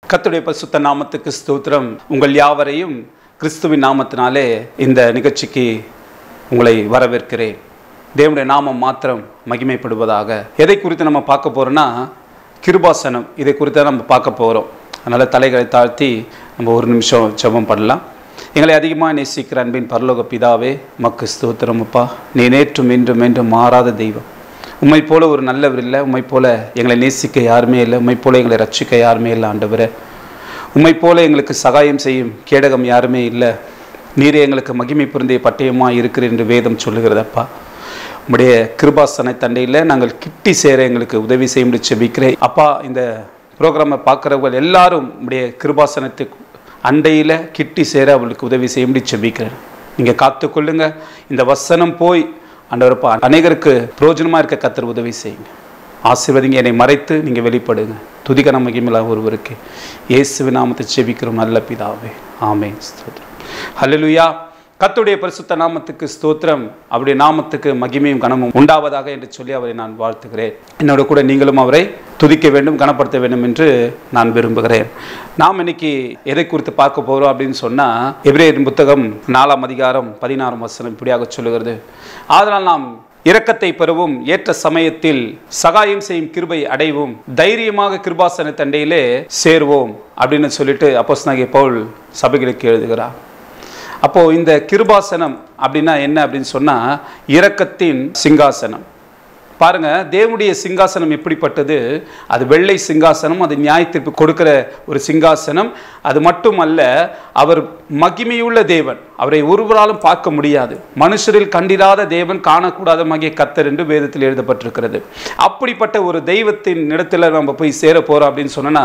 கர்த்தருடைய பரிசுத்த நாமத்துக்கு ஸ்தோத்திரம் உங்கள் யாவரையும் கிறிஸ்துவின் நாமத்தினாலே இந்த நிகழ்ச்சிக்கு உங்களை வரவேற்கிறேன் தேவனுடைய நாமம் மாத்திரம் மகிமைப்படுவதாக எதை குறித்து நம்ம பார்க்க போறோம்னா கிருபாசனம் இதை குறித்து தான் நம்ம பார்க்க போகிறோம் அதனால் தலைகளை தாழ்த்தி நம்ம ஒரு நிமிஷம் ஜெபம் பண்ணலாம் எங்களை அதிகமாக நேசிக்கிற அன்பின் பரலோக பிதாவே மக்கு ஸ்தோத்திரம் அப்பா நீ நேற்றும் இன்றும் என்றும் மாறாத தெய்வம் உம்மை போல ஒரு நல்லவர் இல்லை உம்மை போல எங்களை நேசிக்க யாருமே இல்லை உம்மை போல எங்களை ரட்சிக்க யாருமே இல்லை ஆண்டவரே உம்மை போல எங்களுக்கு சகாயம் செய்யும் கேடகம் யாருமே இல்லை நீரே எங்களுக்கு மகிமை பொருந்திய பட்டயமாக இருக்கிற என்று வேதம் சொல்லுகிறதப்பா உம்முடைய கிருபாசனை தண்டையில் நாங்கள் கிட்டி சேர எங்களுக்கு உதவி செய்ய முடிச்சு செபிக்கிறேன் அப்பா இந்த ப்ரோக்ராமை பார்க்குறவங்க எல்லாரும் உம்முடைய கிருபாசனத்துக்கு அண்டையில் கிட்டி சேர அவளுக்கு உதவி செய்ய முடிச்சு செபிக்கிறேன் நீங்கள் காத்துக்கொள்ளுங்க இந்த வசனம் போய் ஆண்டவரப்பா அநேகருக்கு பிரயோஜனமாக இருக்க கத்தர் உதவி செய்யுங்க ஆசீர்வதிங்க என்னை மறைத்து நீங்கள் வெளிப்படுங்க துதிகன மகிமிலா ஒருவருக்கு இயேசுவி நாமத்தை செபிக்கிறோம் நல்ல பிதாவே ஆமே ஸ்தோத்திரம் ஹalleluya கர்த்தருடைய பரிசுத்த நாமத்துக்கு ஸ்தோத்திரம் அவருடைய நாமத்துக்கு மகிமையும் கனமும் உண்டாவதாக என்று சொல்லி அவரை நான் வாழ்த்துகிறேன் என்னோட கூட நீங்களும் அவரை துதிக்க வேண்டும் கனப்படுத்த வேண்டும் என்று நான் விரும்புகிறேன் நாம் இன்னைக்கு எதை குறித்து பார்க்க போகிறோம் அப்படின்னு சொன்னால் எபிரேயரின் புத்தகம் நாலாம் அதிகாரம் பதினாறாம் வசனம் இப்படியாக சொல்லுகிறது ஆதலால் நாம் இரக்கத்தை பெறவும் ஏற்ற சமயத்தில் சகாயம் செய்யும் கிருபை அடைவும் தைரியமாக கிருபாசன தண்டையிலே சேருவோம் அப்படின்னு சொல்லிட்டு அப்போஸ்தலனாகிய பவுல் சபைகளுக்கு எழுதுகிறார் அப்போ இந்த கிருபாசனம் அப்படின்னா என்ன அப்படின்னு சொன்னா இரக்கத்தின் சிங்காசனம் பாருங்க தேவனுடைய சிங்காசனம் எப்படிப்பட்டது அது வெள்ளை சிங்காசனம் அது நியாயத்தீர்ப்பு கொடுக்கிற ஒரு சிங்காசனம் அது மட்டுமல்ல அவர் மகிமையுள்ள தேவன் அவரை ஒருவராலும் பார்க்க முடியாது மனுஷரில் கண்டிராத தேவன் காணக்கூடாத மகிய கத்தர் என்று வேதத்தில் எழுதப்பட்டிருக்கிறது அப்படிப்பட்ட ஒரு தெய்வத்தின் இடத்துல நம்ம போய் சேர போறோம் அப்படின்னு சொன்னோன்னா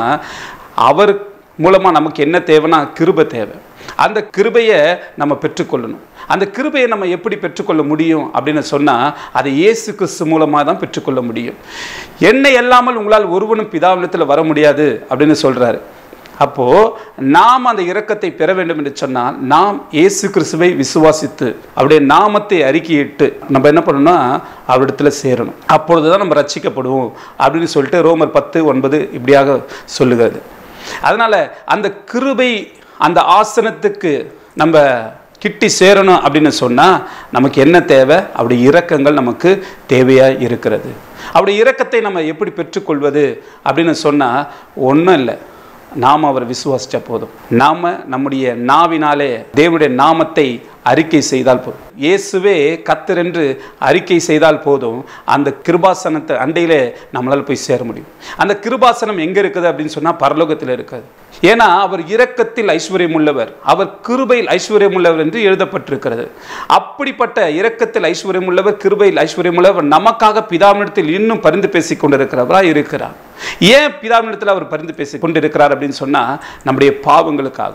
அவர் மூலமாக நமக்கு என்ன தேவைன்னா கிருபை தேவை அந்த கிருபையை நம்ம பெற்றுக்கொள்ளணும் அந்த கிருபையை நம்ம எப்படி பெற்றுக்கொள்ள முடியும் அப்படின்னு சொன்னால் அதை இயேசு கிறிஸ்து மூலமாக தான் பெற்றுக்கொள்ள முடியும் என்னை அல்லாமல் உங்களால் ஒருவனும் பிதாவினத்தில் வர முடியாது அப்படின்னு சொல்கிறாரு அப்போது நாம் அந்த இரக்கத்தை பெற வேண்டும் என்று சொன்னால் நாம் இயேசு கிறிஸ்துவை விசுவாசித்து அவருடைய நாமத்தை அறிக்கையிட்டு நம்ம என்ன பண்ணணும்னா அவரிடத்துல சேரணும் அப்பொழுது தான் நம்ம ரட்சிக்கப்படுவோம் அப்படின்னு சொல்லிட்டு ரோமர் பத்து ஒன்பது இப்படியாக சொல்லுகிறது அதனால் அந்த கிருபை அந்த ஆசனத்துக்கு நம்ம கிட்டி சேரணும் அப்படின்னு சொன்னால் நமக்கு என்ன தேவை அப்படி இரக்கங்கள் நமக்கு தேவையாக இருக்கிறது அப்படி இரக்கத்தை நம்ம எப்படி பெற்றுக்கொள்வது அப்படின்னு சொன்னால் ஒன்றும் இல்லை நாம் அவர் விசுவாசிச்ச போதும் நாம் நம்முடைய நாவினாலே தேவனுடைய நாமத்தை அறிக்கை செய்தால் போதும் இயேசுவே கத்தர் என்று அறிக்கை செய்தால் போதும் அந்த கிருபாசனத்தை அண்டையிலே நம்மளால் போய் சேர முடியும் அந்த கிருபாசனம் எங்கே இருக்குது அப்படின்னு சொன்னால் பரலோகத்தில் இருக்காது ஏன்னா அவர் இரக்கத்தில் ஐஸ்வர்யம் உள்ளவர் அவர் கிருபையில் ஐஸ்வர்யம் உள்ளவர் என்று எழுதப்பட்டிருக்கிறது அப்படிப்பட்ட இரக்கத்தில் ஐஸ்வர்யம் உள்ளவர் கிருபையில் ஐஸ்வர்யம் உள்ளவர் நமக்காக பிதாவினிடத்தில் இன்னும் பரிந்து பேசி கொண்டிருக்கிறவராக இருக்கிறார் ஏன் பிதாவினிடத்தில் அவர் பரிந்து பேசி கொண்டிருக்கிறார் அப்படின்னு சொன்னால் நம்முடைய பாவங்களுக்காக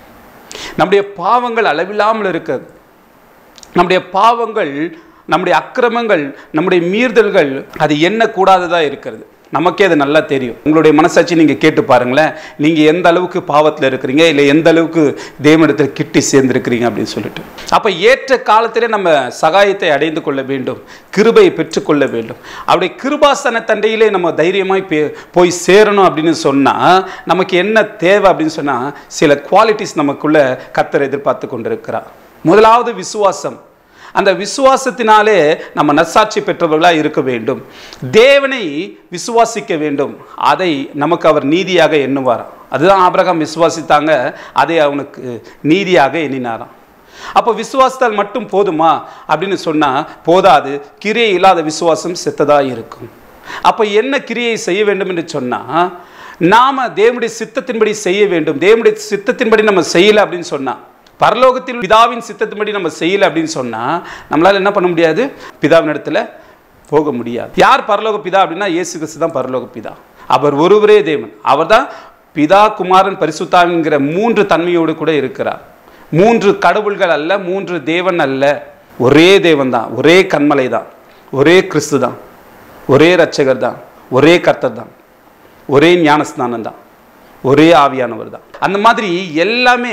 நம்முடைய பாவங்கள் அளவில்லாமல் இருக்கிறது நம்முடைய பாவங்கள் நம்முடைய அக்கிரமங்கள் நம்முடைய மீறுதல்கள் அது என்ன கூடாததாக இருக்கிறது நமக்கே அது நல்லா தெரியும் உங்களுடைய மனசாட்சி நீங்கள் கேட்டு பாருங்களேன் நீங்கள் எந்த அளவுக்கு பாவத்தில் இருக்கிறீங்க இல்லை எந்த அளவுக்கு தேவனிடத்தில் கிட்டி சேர்ந்துருக்கிறீங்க அப்படின்னு சொல்லிட்டு அப்போ ஏற்ற காலத்திலே நம்ம சகாயத்தை அடைந்து கொள்ள வேண்டும் கிருபையை பெற்றுக்கொள்ள வேண்டும் அப்படி கிருபாசன தண்டையிலே நம்ம தைரியமாய் பே- போய் சேரணும் அப்படின்னு சொன்னால் நமக்கு என்ன தேவை அப்படின்னு சொன்னால் சில குவாலிட்டிஸ் நமக்குள்ள கத்தர் எதிர்பார்த்து கொண்டிருக்கிறார் முதலாவது விசுவாசம் அந்த விசுவாசத்தினாலே நம்ம நற்சாட்சி பெற்றவர்களாக இருக்க வேண்டும் தேவனை விசுவாசிக்க வேண்டும் அதை நமக்கு அவர் நீதியாக எண்ணுவாராம் அதுதான் ஆபிரகாம் விசுவாசித்தாங்க அதை அவனுக்கு நீதியாக எண்ணினாராம் அப்போ விசுவாசத்தால் மட்டும் போதுமா அப்படின்னு சொன்னால் போதாது கிரியை இல்லாத விசுவாசம் செத்ததாக இருக்கும் அப்போ என்ன கிரியை செய்ய வேண்டும் என்று சொன்னால் நாம் தேவனுடைய சித்தத்தின்படி செய்ய வேண்டும் தேவனுடைய சித்தத்தின்படி நம்ம செய்யலை அப்படின்னு சொன்னால் பரலோகத்தில் பிதாவின் சித்தத்தின்படி நம்ம செய்யலை அப்படின்னு சொன்னால் நம்மளால் என்ன பண்ண முடியாது பிதாவின் இடத்துல போக முடியாது யார் பரலோக பிதா அப்படின்னா இயேசு கிறிஸ்து தான் பரலோக பிதா அவர் ஒருவரே தேவன் அவர் தான் பிதா குமாரன் பரிசுத்தாவின்கிற மூன்று தன்மையோடு கூட இருக்கிறார் மூன்று கடவுள்கள் அல்ல மூன்று தேவன் அல்ல ஒரே தேவன் தான் ஒரே கண்மலை தான் ஒரே கிறிஸ்து தான் ஒரே ரட்சகர் தான் ஒரே கர்த்தர் தான் ஒரே ஞானஸ்நானம் தான் ஒரே ஆவியானவர் தான் அந்த மாதிரி எல்லாமே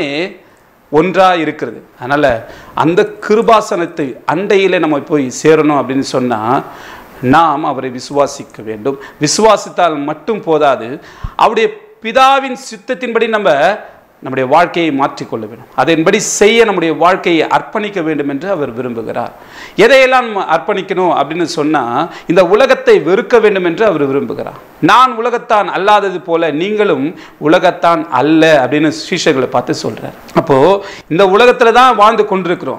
ஒன்றா இருக்கிறது அதனால் அந்த கிருபாசனத்தை அண்டையில் நம்ம போய் சேரணும் அப்படின்னு சொன்னால் நாம் அவரை விசுவாசிக்க வேண்டும் விசுவாசித்தால் மட்டும் போதாது அவருடைய பிதாவின் சித்தத்தின்படி நம்ம நம்முடைய வாழ்க்கையை மாற்றிக்கொள்ள வேண்டும் அதன்படி செய்ய நம்முடைய வாழ்க்கையை அர்ப்பணிக்க வேண்டும் என்று அவர் விரும்புகிறார் எதையெல்லாம் நம்ம அர்ப்பணிக்கணும் அப்படின்னு சொன்னால் இந்த உலகத்தை வெறுக்க வேண்டும் என்று அவர் விரும்புகிறார் நான் உலகத்தான் அல்லாதது போல நீங்களும் உலகத்தான் அல்ல அப்படின்னு சீஷர்களை பார்த்து சொல்றார் அப்போ இந்த உலகத்துல தான் வாழ்ந்து கொண்டிருக்கிறோம்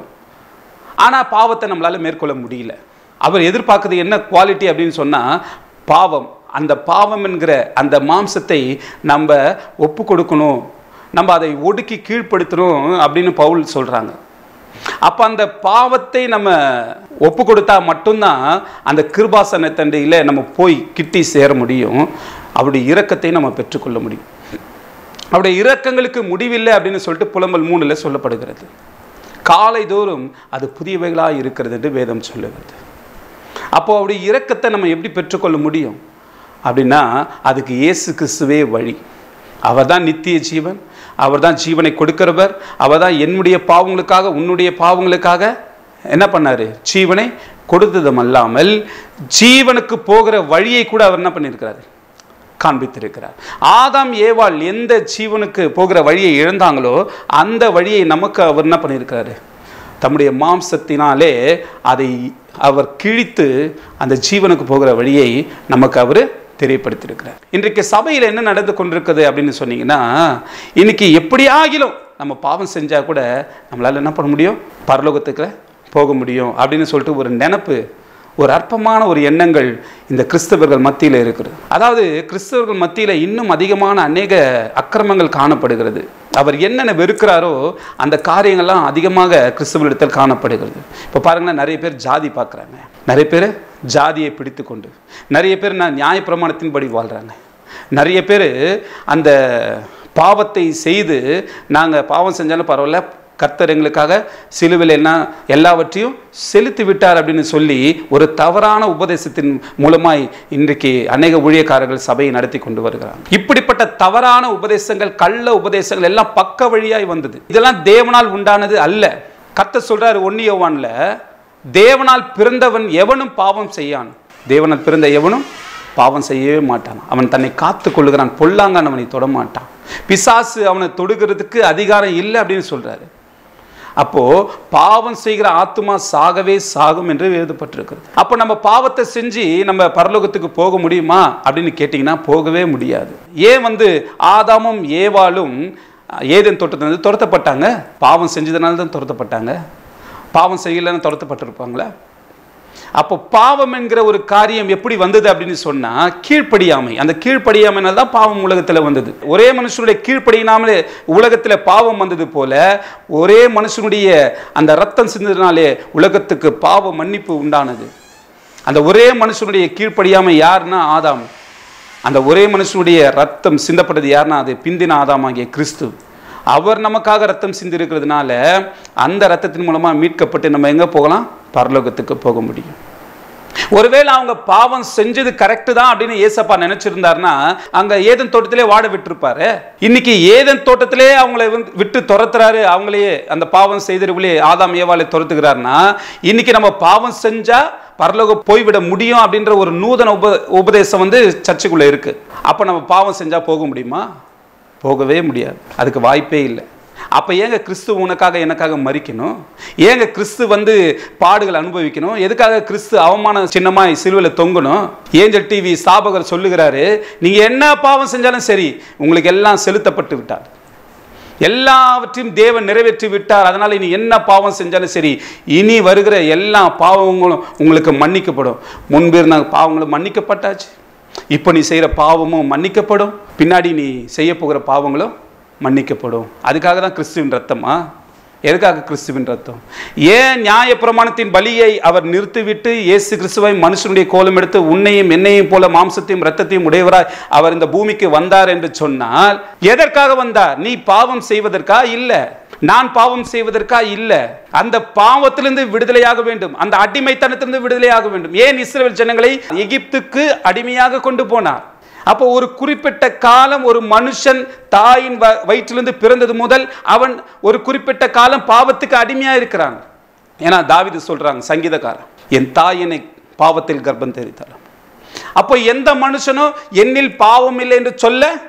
ஆனால் பாவத்தை நம்மளால மேற்கொள்ள முடியல அவர் எதிர்பார்க்குறது என்ன குவாலிட்டி அப்படின்னு சொன்னால் பாவம் அந்த பாவம் என்கிற அந்த மாம்சத்தை நம்ம ஒப்பு கொடுக்கணும் நம்ம அதை ஒடுக்கி கீழ்ப்படுத்தணும் அப்படின்னு பவுல் சொல்கிறாங்க அப்போ அந்த பாவத்தை நம்ம ஒப்பு கொடுத்தா மட்டும்தான் அந்த கிருபாசன தண்டையில் நம்ம போய் கிட்டி சேர முடியும் அவருடைய இரக்கத்தை நம்ம பெற்றுக்கொள்ள முடியும் அவருடைய இரக்கங்களுக்கு முடிவில்லை அப்படின்னு சொல்லிட்டு புலம்பல் மூணில் சொல்லப்படுகிறது காலைதோறும் அது புதியவைகளாக இருக்கிறது என்று வேதம் சொல்லுகிறது அப்போ அவருடைய இரக்கத்தை நம்ம எப்படி பெற்றுக்கொள்ள முடியும் அப்படின்னா அதுக்கு இயேசு கிறிஸ்துவே வழி அவர் தான் நித்திய ஜீவன் அவர் தான் ஜீவனை கொடுக்கிறவர் அவர் தான் என்னுடைய பாவங்களுக்காக உன்னுடைய பாவங்களுக்காக என்ன பண்ணாரு ஜீவனை கொடுத்ததும் அல்லாமல் ஜீவனுக்கு போகிற வழியை கூட அவர் என்ன பண்ணியிருக்கிறாரு காண்பித்திருக்கிறார் ஆதாம் ஏவாள் எந்த ஜீவனுக்கு போகிற வழியை இழந்தாங்களோ அந்த வழியை நமக்கு அவர் என்ன பண்ணியிருக்கிறாரு தம்முடைய மாம்சத்தினாலே அதை அவர் கிழித்து அந்த ஜீவனுக்கு போகிற வழியை நமக்கு அவர் தெரியப்படுத்தியிருக்கிறார் இன்றைக்கு சபையில் என்ன நடந்து கொண்டிருக்குது அப்படின்னு சொன்னீங்கன்னா இன்னைக்கு எப்படி ஆகிலும் நம்ம பாவம் செஞ்சால் கூட நம்மளால் என்ன பண்ண முடியும் பரலோகத்துக்கு போக முடியும் அப்படின்னு சொல்லிட்டு ஒரு நினப்பு ஒரு அற்பமான ஒரு எண்ணங்கள் இந்த கிறிஸ்தவர்கள் மத்தியில் இருக்கிறது அதாவது கிறிஸ்தவர்கள் மத்தியில் இன்னும் அதிகமான அநேக அக்கிரமங்கள் காணப்படுகிறது அவர் என்னென்ன வெறுக்கிறாரோ அந்த காரியங்கள்லாம் அதிகமாக கிறிஸ்தவர்களிடத்தில் காணப்படுகிறது இப்போ பாருங்கன்னா நிறைய பேர் ஜாதி பார்க்குறாங்க நிறைய பேர் ஜாதியை பிடித்து கொண்டு நிறைய பேர் நான் நியாயப்பிரமாணத்தின்படி வாழ்கிறாங்க நிறைய பேர் அந்த பாவத்தை செய்து நாங்கள் பாவம் செஞ்சாலும் பரவாயில்ல கர்த்தர் எங்களுக்காக சிலுவில் என்ன எல்லாவற்றையும் செலுத்தி விட்டார் அப்படின்னு சொல்லி ஒரு தவறான உபதேசத்தின் மூலமாய் இன்றைக்கு அநேக ஊழியக்காரர்கள் சபையை நடத்தி கொண்டு வருகிறாங்க இப்படிப்பட்ட தவறான உபதேசங்கள் கள்ள உபதேசங்கள் எல்லாம் பக்க வழியாய் வந்தது இதெல்லாம் தேவனால் உண்டானது அல்ல கர்த்தர் சொல்றாரு ஒன்னியவான்ல தேவனால் பிறந்தவன் எவனும் பாவம் செய்யான் தேவனால் பிறந்த எவனும் பாவம் செய்யவே மாட்டான் அவன் தன்னை காத்து கொள்ளுகிறான் பொல்லாங்கான் அவனை தொடமாட்டான் பிசாசு அவனை தொடுகிறதுக்கு அதிகாரம் இல்லை அப்படின்னு சொல்றாரு அப்போ பாவம் செய்கிற ஆத்துமா சாகவே சாகும் என்று எழுதப்பட்டிருக்கிறது அப்போ நம்ம பாவத்தை செஞ்சு நம்ம பரலோகத்துக்கு போக முடியுமா அப்படின்னு கேட்டிங்கன்னா போகவே முடியாது ஏன் வந்து ஆதாமும் ஏவாளும் ஏதேன் தோட்டத்திலிருந்து துரத்தப்பட்டாங்க பாவம் செஞ்சதுனால தான் துரத்தப்பட்டாங்க பாவம் செய்யலைன்னு துரத்தப்பட்டிருப்பாங்களா அப்போ பாவம் என்கிற ஒரு காரியம் எப்படி வந்தது அப்படின்னு சொன்னா கீழ்ப்படியாமை அந்த கீழ்ப்படியாமைனால தான் பாவம் உலகத்துல வந்தது ஒரே மனுஷனுடைய கீழ்ப்படியாமலே உலகத்துல பாவம் வந்தது போல ஒரே மனுஷனுடைய அந்த ரத்தம் சிந்ததுனாலே உலகத்துக்கு பாவ மன்னிப்பு உண்டானது அந்த ஒரே மனுஷனுடைய கீழ்ப்படியாமை யாருன்னா ஆதாம் அந்த ஒரே மனுஷனுடைய ரத்தம் சிந்தப்பட்டது யாருன்னா அது பிந்தின ஆதாமாகிய கிறிஸ்து அவர் நமக்காக ரத்தம் சிந்திருக்கிறதுனால அந்த ரத்தத்தின் மூலமா மீட்கப்பட்டு நம்ம எங்க போகலாம் பரலோகத்துக்கு போக முடியும் ஒருவேளை அவங்க பாவம் செஞ்சது கரெக்டு தான் அப்படின்னு ஏசப்பா நினைச்சிருந்தாருன்னா அங்க ஏதன் தோட்டத்திலே வாட விட்டுருப்பாரு இன்னைக்கு ஏதன் தோட்டத்திலே அவங்கள வந்து விட்டு துரத்துறாரு அவங்களையே அந்த பாவம் செய்தவர்களே ஆதாம் ஏவாளை துரத்துகிறாருன்னா இன்னைக்கு நம்ம பாவம் செஞ்சா பரலோகம் போய்விட முடியும் அப்படின்ற ஒரு நூதன உப உபதேசம் வந்து சர்ச்சுக்குள்ள இருக்கு அப்ப நம்ம பாவம் செஞ்சா போக முடியுமா போகவே முடியாது அதுக்கு வாய்ப்பே இல்லை அப்போ ஏங்க கிறிஸ்து உனக்காக எனக்காக மறிக்கணும் ஏங்க கிறிஸ்து வந்து பாடுகள் அனுபவிக்கணும் எதுக்காக கிறிஸ்து அவமான சின்னமாய் சிலுவையில் தொங்கணும் ஏஞ்சல் டிவி ஸ்தாபகர் சொல்லுகிறாரு நீங்கள் என்ன பாவம் செஞ்சாலும் சரி உங்களுக்கு எல்லாம் செலுத்தப்பட்டு விட்டார் எல்லாவற்றையும் தேவன் நிறைவேற்றி விட்டார் அதனால் இனி என்ன பாவம் செஞ்சாலும் சரி இனி வருகிற எல்லா பாவங்களும் உங்களுக்கு மன்னிக்கப்படும் முன்பு இருந்த பாவங்களும் மன்னிக்கப்பட்டாச்சு இப்போ நீ செய்கிற பாவமும் மன்னிக்கப்படும் பின்னாடி நீ செய்ய போகிற பாவங்களும் மன்னிக்கப்படும் அதுக்காக தான் கிறிஸ்துவின் ரத்தமா எதுக்காக கிறிஸ்துவின் ரத்தம் ஏன் நியாய பிரமாணத்தின் பலியை அவர் நிறுத்திவிட்டு இயேசு கிறிஸ்துவை மனுஷனுடைய கோலம் எடுத்து உன்னையும் என்னையும் போல மாம்சத்தையும் ரத்தத்தையும் உடையவராய் அவர் இந்த பூமிக்கு வந்தார் என்று சொன்னால் எதற்காக வந்தார் நீ பாவம் செய்வதற்கா இல்லை நான் பாவம் செய்வதற்கா இல்ல அந்த பாவத்திலிருந்து விடுதலையாக வேண்டும் அந்த அடிமைத்தனத்திலிருந்து விடுதலையாக வேண்டும் ஏன் இஸ்ரேல் ஜனங்களை எகிப்துக்கு அடிமையாக கொண்டு போனார் அப்போ ஒரு குறிப்பிட்ட காலம் ஒரு மனுஷன் தாயின் வ- வயிற்றிலிருந்து பிறந்தது முதல் அவன் ஒரு குறிப்பிட்ட காலம் பாவத்துக்கு அடிமையா இருக்கிறான் ஏன்னா தாவீது சொல்றாங்க சங்கீதக்காரன் என் தாய் என்னை பாவத்தில் கர்ப்பம் தெரித்தாலும் அப்போ எந்த மனுஷனும் என்னில் பாவம் இல்லை என்று சொல்ல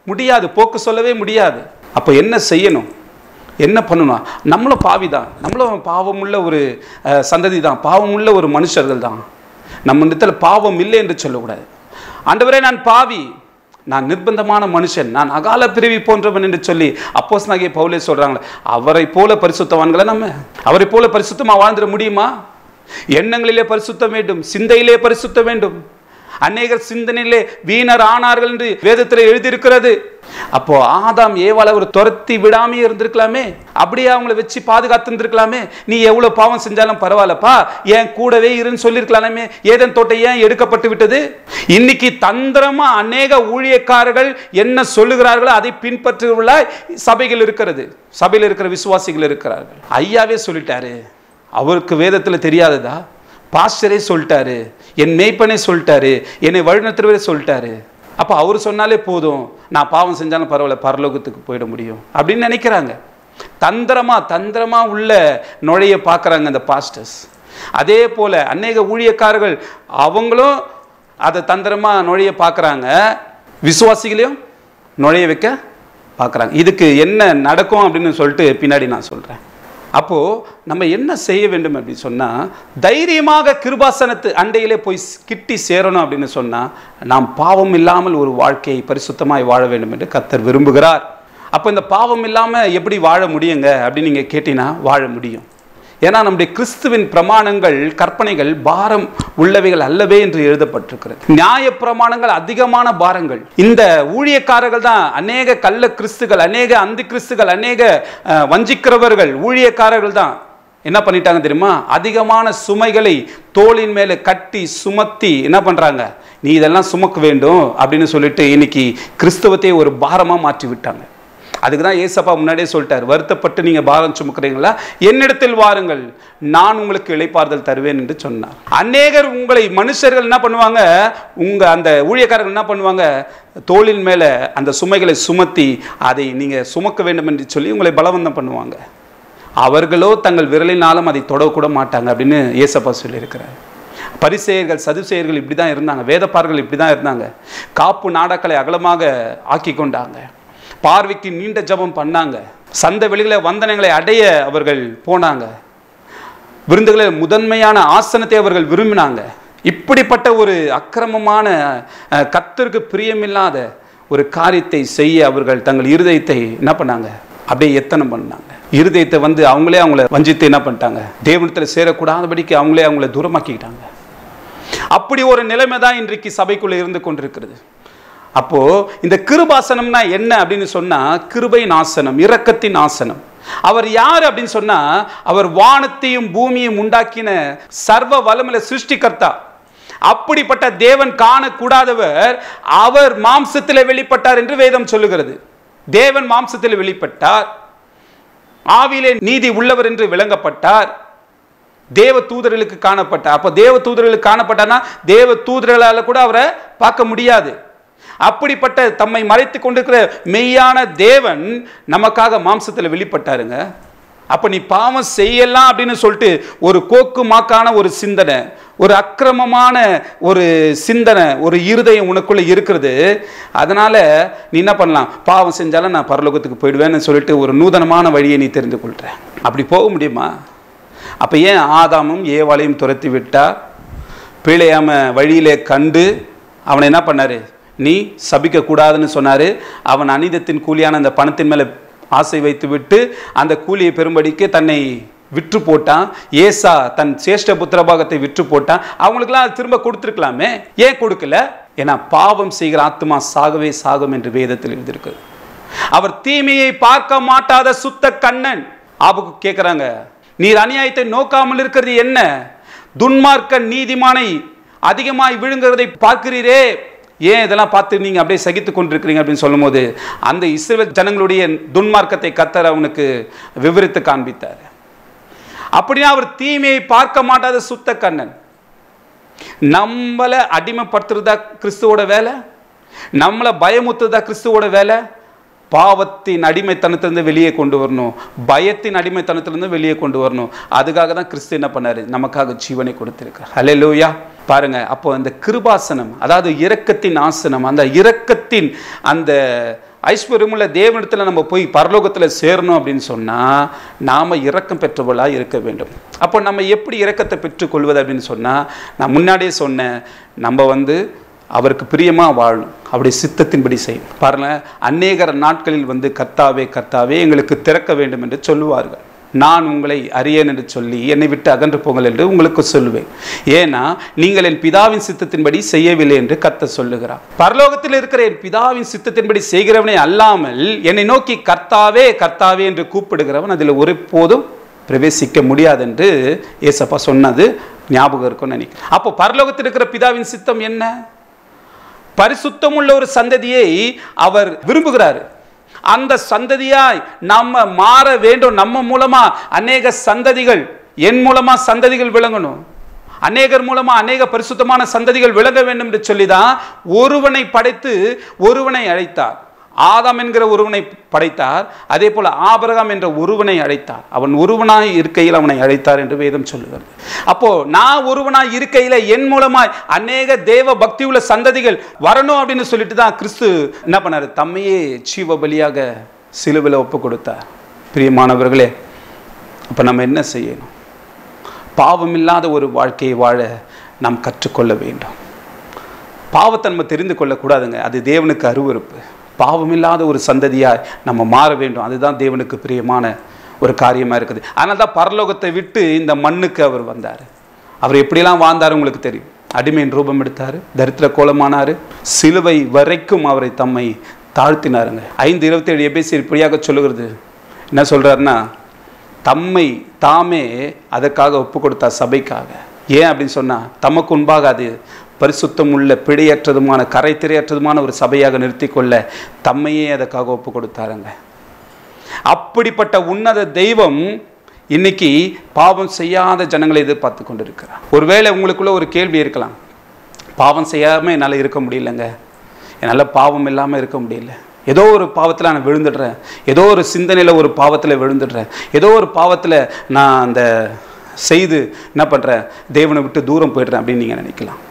முடியாது போக்கு சொல்லவே முடியாது அப்போ என்ன செய்யணும் என்ன பண்ணணும் நம்மளும் பாவி தான் நம்மளும் பாவமுள்ள ஒரு அஹ், சந்ததி தான் பாவமுள்ள ஒரு மனுஷர்கள் தான் நம்ம இடத்துல பாவம் இல்லை என்று சொல்லக்கூடாது ஆண்டவரே நான் பாவி நான் நிர்பந்தமான மனுஷன் நான் அகால பிரிவி போன்றவன் என்று சொல்லி அப்போஸ் நாகிய பவுலே சொல்றாங்களே அவரை போல பரிசுத்தவான்களை நம்ம அவரை போல பரிசுத்தமா வாழ்ந்துட முடியுமா எண்ணங்களிலே பரிசுத்தம் வேண்டும் சிந்தையிலே பரிசுத்தம் வேண்டும் அநேகர் சிந்தனையிலே வீணர் ஆனார்கள் என்று வேதத்தில் எழுதியிருக்கிறது அப்போ ஆதாம் ஏவாளை ஒரு துரத்தி விடாமே இருந்திருக்கலாமே அப்படியே அவங்கள வச்சு பாதுகாத்து இருந்திருக்கலாமே நீ எவ்வளவு பாவம் செஞ்சாலும் பரவாயில்லப்பா ஏன் கூடவே இருன்னு சொல்லியிருக்கலாமே ஏதன் தோட்டம் ஏன் எடுக்கப்பட்டு விட்டது இன்னைக்கு தந்திரமா அநேக ஊழியக்காரர்கள் என்ன சொல்லுகிறார்களோ அதை பின்பற்றுள்ள சபைகள் இருக்கிறது சபையில் இருக்கிற விசுவாசிகள் இருக்கிறார்கள் ஐயாவே சொல்லிட்டாரு அவருக்கு வேதத்தில் தெரியாததா பாஸ்டரே சொல்லிட்டாரு என் மேய்ப்பனே சொல்லிட்டாரு என்னை வழிநடத்துறவரே சொல்லிட்டாரு அப்போ அவர் சொன்னாலே போதும் நான் பாவம் செஞ்சாலும் பரவாயில்ல பரலோகத்துக்கு போயிட முடியும் அப்படின்னு நினைக்கிறாங்க தந்திரமா தந்திரமா உள்ள நுழைய பார்க்குறாங்க அந்த பாஸ்டர்ஸ் அதே போல அநேக ஊழியக்காரர்கள் அவங்களும் அதை தந்திரமா நுழைய பார்க்குறாங்க விசுவாசிகளையும் நுழைய வைக்க பார்க்குறாங்க இதுக்கு என்ன நடக்கும் அப்படின்னு சொல்லிட்டு பின்னாடி நான் சொல்கிறேன் அப்போது நம்ம என்ன செய்ய வேண்டும் அப்படின்னு சொன்னால் தைரியமாக கிருபாசனத்து அண்டையிலே போய் ஸ்- கிட்டி சேரணும் அப்படின்னு சொன்னால் நாம் பாவம் இல்லாமல் ஒரு வாழ்க்கையை பரிசுத்தமாய் வாழ வேண்டும் என்று கர்த்தர் விரும்புகிறார் அப்போ இந்த பாவம் இல்லாமல் எப்படி வாழ முடியுங்க அப்படின்னு நீங்கள் கேட்டீங்கன்னா வாழ முடியும் ஏன்னா நம்முடைய கிறிஸ்துவின் பிரமாணங்கள் கற்பனைகள் பாரம் உள்ளவைகள் அல்லவே என்று எழுதப்பட்டிருக்கிறது நியாய பிரமாணங்கள் அதிகமான பாரங்கள் இந்த ஊழியக்காரர்கள் தான் அநேக கள்ள கிறிஸ்துகள் அநேக அந்தி கிறிஸ்துகள் அநேக அஹ், வஞ்சிக்கிறவர்கள் ஊழியக்காரர்கள் தான் என்ன பண்ணிட்டாங்க தெரியுமா அதிகமான சுமைகளை தோளின் மேலே கட்டி சுமத்தி என்ன பண்றாங்க நீ இதெல்லாம் சுமக்க வேண்டும் அப்படின்னு சொல்லிட்டு இன்னைக்கு கிறிஸ்தவத்தை ஒரு பாரமா மாற்றி விட்டாங்க அதுக்கு தான் ஏசப்பா முன்னாடியே சொல்லிட்டார் வருத்தப்பட்டு நீங்கள் பாரம் சுமக்கிறீங்களா என்னிடத்தில் வாருங்கள் நான் உங்களுக்கு இளைப்பாறுதல் தருவேன் என்று சொன்னார் அநேகர் உங்களை மனுஷர்கள் என்ன பண்ணுவாங்க உங்க அந்த ஊழியக்காரர்கள் என்ன பண்ணுவாங்க தோளின் மேலே அந்த சுமைகளை சுமத்தி அதை நீங்கள் சுமக்க வேண்டும் என்று சொல்லி உங்களை பலவந்தம் பண்ணுவாங்க அவர்களோ தங்கள் விரலினாலும் அதை தொடக்கூட மாட்டாங்க அப்படின்னு ஏசப்பா சொல்லியிருக்கிறார் பரிசெயர்கள் சதுசெயர்கள் இப்படி தான் இருந்தாங்க வேதப்பார்கள் இப்படி தான் இருந்தாங்க காப்பு நாடாக்களை அகலமாக ஆக்கி கொண்டாங்க பார்வைக்கு நீண்ட ஜெபம் பண்ணாங்க சந்த வெளிகளை வந்தனங்களை அடைய அவர்கள் போனாங்க விருந்துகளில் முதன்மையான ஆசனத்தை அவர்கள் விரும்பினாங்க இப்படிப்பட்ட ஒரு அக்கிரமமான அஹ், கர்த்தருக்கு பிரியமில்லாத ஒரு காரியத்தை செய்ய அவர்கள் தங்கள் இருதயத்தை என்ன பண்ணாங்க அப்படியே எத்தனம் பண்ணாங்க இருதயத்தை வந்து அவங்களே அவங்கள வஞ்சித்து என்ன பண்ணிட்டாங்க தேவனத்தில் சேரக்கூடாதபடிக்கு அவங்களே அவங்கள தூரமாக்கிக்கிட்டாங்க அப்படி ஒரு நிலைமை தான் இன்றைக்கு சபைக்குள்ளே இருந்து கொண்டிருக்கிறது அப்போ இந்த கிருபாசனம்னா என்ன அப்படின்னு சொன்னா கிருபையின் ஆசனம் இரக்கத்தின் ஆசனம் அவர் யார் அப்படின்னு சொன்னா அவர் வானத்தையும் பூமியையும் உண்டாக்கின சர்வ வல்லமுள்ள சிருஷ்டிகர்த்தா அப்படிப்பட்ட தேவன் காணக்கூடாதவர் அவர் மாம்சத்தில் வெளிப்பட்டார் என்று வேதம் சொல்லுகிறது தேவன் மாம்சத்தில் வெளிப்பட்டார் ஆவியிலே நீதி உள்ளவர் என்று விளங்கப்பட்டார் தேவ தூதர்களுக்கு காணப்பட்டார் அப்போ தேவ தூதர்களுக்கு காணப்பட்டார்னா தேவ தூதர்களால் கூட அவரை பார்க்க முடியாது அப்படிப்பட்ட தம்மை மறைத்து கொண்டிருக்கிற மெய்யான தேவன் நமக்காக மாம்சத்தில் வெளிப்பட்டாருங்க அப்போ நீ பாவம் செய்யலாம் அப்படின்னு சொல்லிட்டு ஒரு கோக்கு மாக்கான ஒரு சிந்தனை ஒரு அக்கிரமமான ஒரு சிந்தனை ஒரு இருதயம் உனக்குள்ள இருக்கிறது அதனால நீ என்ன பண்ணலாம் பாவம் செஞ்சாலும் நான் பரலோகத்துக்கு போயிடுவேன்னு சொல்லிட்டு ஒரு நூதனமான வழியை நீ தெரிந்து கொள்ற அப்படி போக முடியுமா அப்போ ஏன் ஆதாமும் ஏவாளையும் துரத்தி விட்டார் பிழையாம வழியிலே கண்டு அவனை என்ன பண்ணாரு நீ சபிக்க கூடாதுன்னு சொன்னாரு அவன் அனிதத்தின் கூலியான அந்த பணத்தின் மேலே ஆசை வைத்து விட்டு அந்த கூலியை பெறும்படிக்கு தன்னை விற்று போட்டான் ஏசா தன் சேஷ்ட புத்திரபாகத்தை விற்று போட்டான் அவங்களுக்கெல்லாம் அது திரும்ப கொடுத்துருக்கலாமே ஏன் கொடுக்கல ஏன்னா பாவம் செய்கிற ஆத்மா சாகவே சாகும் என்று வேதத்தில் எழுதியிருக்கு அவர் தீமையை பார்க்க மாட்டாத சுத்த கண்ணன் ஆபுக்கு கேட்குறாங்க நீர் அநியாயத்தை நோக்காமல் இருக்கிறது என்ன துன்மார்க்க நீதிமானை அதிகமாய் விழுங்குறதை பார்க்கிறீரே ஏன் இதெல்லாம் பார்த்து நீங்க அப்படியே சகித்து கொண்டிருக்கிறீங்க அப்படின்னு சொல்லும்போது அந்த இஸ்ரேல் ஜனங்களுடைய துன்மார்க்கத்தை கத்தர் அவனுக்கு விவரித்து காண்பித்தார் அப்படின்னா அவர் தீமையை பார்க்க மாட்டாத சுத்த கண்ணன் நம்மளை அடிமைப்படுத்துறதா கிறிஸ்துவோட வேலை நம்மளை பயமுத்துறதா கிறிஸ்துவோட வேலை பாவத்தின் அடிமைத்தனத்திலிருந்து வெளியே கொண்டு வரணும் பயத்தின் அடிமைத்தனத்திலிருந்து வெளியே கொண்டு வரணும் அதுக்காக தான் கிறிஸ்து என்ன பண்ணாரு நமக்காக ஜீவனை கொடுத்திருக்கார் ஹலே லூயா பாருங்க அப்போ அந்த கிருபாசனம் அதாவது இரக்கத்தின் ஆசனம் அந்த இரக்கத்தின் அந்த ஐஸ்வர்யமுள்ள தேவனிடத்தில் நம்ம போய் பரலோகத்தில் சேரணும் அப்படின்னு சொன்னால் நாம் இரக்கம் பெற்றவளாக இருக்க வேண்டும் அப்போ நம்ம எப்படி இரக்கத்தை பெற்றுக்கொள்வது அப்படின்னு சொன்னால் நான் முன்னாடியே சொன்னேன் நம்ம வந்து அவருக்கு பிரியமாக வாழணும் அவருடைய சித்தத்தின்படி செய்யும் பாருங்க அநேகர நாட்களில் வந்து கர்த்தாவே கர்த்தாவே எங்களுக்கு திறக்க வேண்டும் என்று சொல்லுவார்கள் நான் உங்களை அறியேன் என்று சொல்லி என்னை விட்டு அகன்று போங்கள் என்று உங்களுக்கு சொல்லுவேன் ஏன்னா நீங்கள் என் பிதாவின் சித்தத்தின்படி செய்யவில்லை என்று கத்த சொல்லுகிறார் பரலோகத்தில் இருக்கிற என் பிதாவின் சித்தத்தின்படி செய்கிறவனே அல்லாமல் என்னை நோக்கி கர்த்தாவே கர்த்தாவே என்று கூப்பிடுகிறவன் அதில் ஒரு போதும் பிரவேசிக்க முடியாது என்று ஏசப்பா சொன்னது ஞாபகம் இருக்கும்னு நினைக்கிறேன் அப்போ பரலோகத்தில் இருக்கிற பிதாவின் சித்தம் என்ன பரிசுத்தமுள்ள ஒரு சந்ததியை அவர் விரும்புகிறார் அந்த சந்ததியாய் நம்ம மாற வேண்டும் நம்ம மூலமா அநேக சந்ததிகள் என் மூலமா சந்ததிகள் விளங்கணும் அநேகர் மூலமா அநேக பரிசுத்தமான சந்ததிகள் விளங்க வேண்டும் என்று சொல்லிதான் ஒருவனை படைத்து ஒருவனை அழைத்தார் ஆதாம் என்கிற ஒருவனை படைத்தார் அதே போல ஆபரகாம் என்ற ஒருவனை அழைத்தார் அவன் ஒருவனாய் இருக்கையில் அவனை அழைத்தார் என்று வேதம் சொல்லுகிறது அப்போ நான் ஒருவனாய் இருக்கையில் என் மூலமாய் அநேக தேவ பக்தி உள்ள சந்ததிகள் வரணும் அப்படின்னு சொல்லிட்டு தான் கிறிஸ்து என்ன பண்ணாரு தம்மையே ஜீவ பலியாக சிலுவில் ஒப்பு கொடுத்தார் பிரியமானவர்களே அப்போ நம்ம என்ன செய்யணும் பாவமில்லாத ஒரு வாழ்க்கையை வாழ நாம் கற்றுக்கொள்ள வேண்டும் பாவத்தை நம்ம தெரிந்து கொள்ளக்கூடாதுங்க அது தேவனுக்கு அருவருப்பு பாவமில்லாத ஒரு சந்ததியாய் நம்ம மாற வேண்டும் அதுதான் தேவனுக்கு பிரியமான ஒரு காரியமாக இருக்குது அதனால தான் பரலோகத்தை விட்டு இந்த மண்ணுக்கு அவர் வந்தார் அவர் எப்படியெல்லாம் வாழ்ந்தார் உங்களுக்கு தெரியும் அடிமையின் ரூபம் எடுத்தார் தரித்திர கோலமானார் சிலுவை வரைக்கும் அவரை தம்மை தாழ்த்தினாருங்க ஐந்து இருபத்தேழு எபேசி இப்படியாக சொல்லுகிறது என்ன சொல்கிறாருன்னா தம்மை தாமே அதற்காக ஒப்பு கொடுத்தார் சபைக்காக ஏன் அப்படின்னு சொன்னால் தமக்கு முன்பாக அது பரிசுத்தம் உள்ள பிழையற்றதுமான கரை திரையற்றதுமான ஒரு சபையாக நிறுத்திக்கொள்ள தம்மையே அதற்காக ஒப்பு கொடுத்தாருங்க அப்படிப்பட்ட உன்னத தெய்வம் இன்னைக்கு பாவம் செய்யாத ஜனங்களை எதிர்பார்த்து கொண்டிருக்கிறார் ஒருவேளை உங்களுக்குள்ள ஒரு கேள்வி இருக்கலாம் பாவம் செய்யாமல் என்னால் இருக்க முடியலங்க என்னால் பாவம் இல்லாமல் இருக்க முடியல ஏதோ ஒரு பாவத்தில் நான் விழுந்துடுறேன் ஏதோ ஒரு சிந்தனையில் ஒரு பாவத்தில் விழுந்துடுறேன் ஏதோ ஒரு பாவத்தில் நான் அந்த செய்து என்ன பண்ணுறேன் தேவனை விட்டு தூரம் போயிடுறேன் அப்படின்னு நீங்கள் நினைக்கலாம்